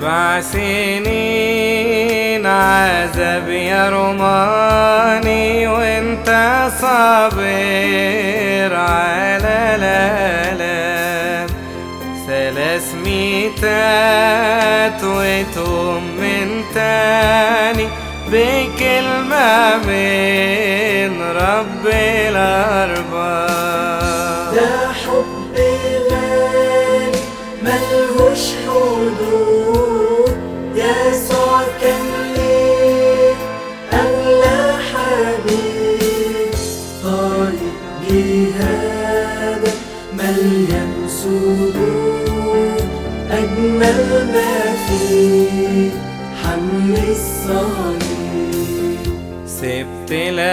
سبع سنين عذب يا روماني وانت صابر على الالم ثلاث ميتات وتوم من تاني بكلمة من رب الأرباب ده حب غالي ملهوش حدود يسوع كان ليه أغلى حبيب طريق جهادك مليان سرور أجمل ما فيه حمل الصليب سبت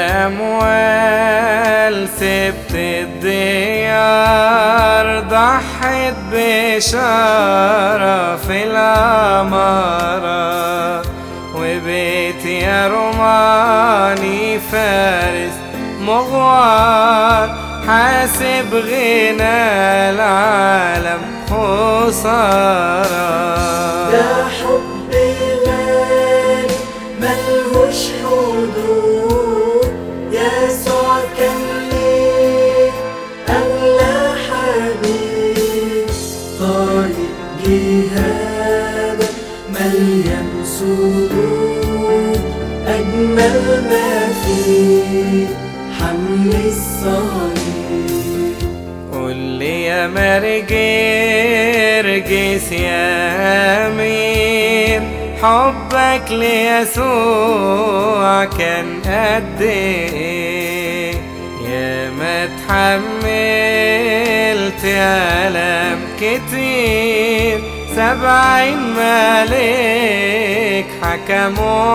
الأموال سبت الديار ضحت بشارة في الأمارة وبيت يا روماني فارس مغوار حاسب غنى العالم خسارة ده حب غالي ملهوش حدود يسوع كان ليه أغلى حبيب طريق جهادك مليان سرور أجمل ما فيه حمل الصليب قول لي يا مرجرجس يا أمين حبك ليسوع كان قد ايه يا ما اتحملت ألم كتير سبعين ملك حكموا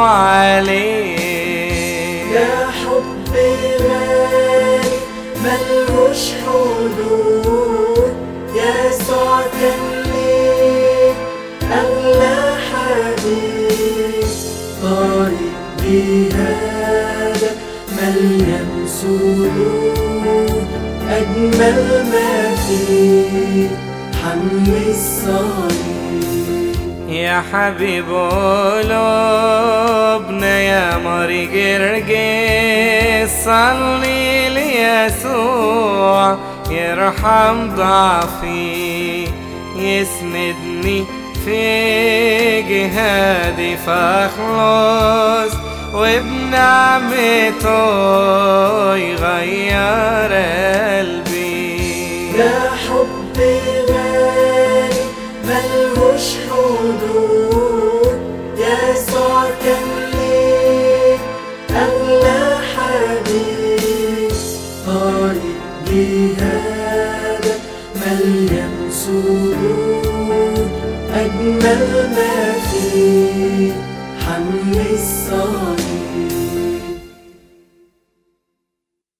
عليه يا حب غالي ملهوش حدود يسوع كان ليه أغلى حبيب طريق جهادك مليان سرور أجمل ما فيه حمل الصليب يا حبيب قلوبنا يا مري جرجس صلي ليسوع يرحم ضعفي يسندني في جهادي فاخلص وبنعمته يغير قلبي يا حب غالي ملهوش حدود يسوع كان ليه أغلى حبيب طريق جهادك مليان سرور أجمل ما فيه حمل الصليب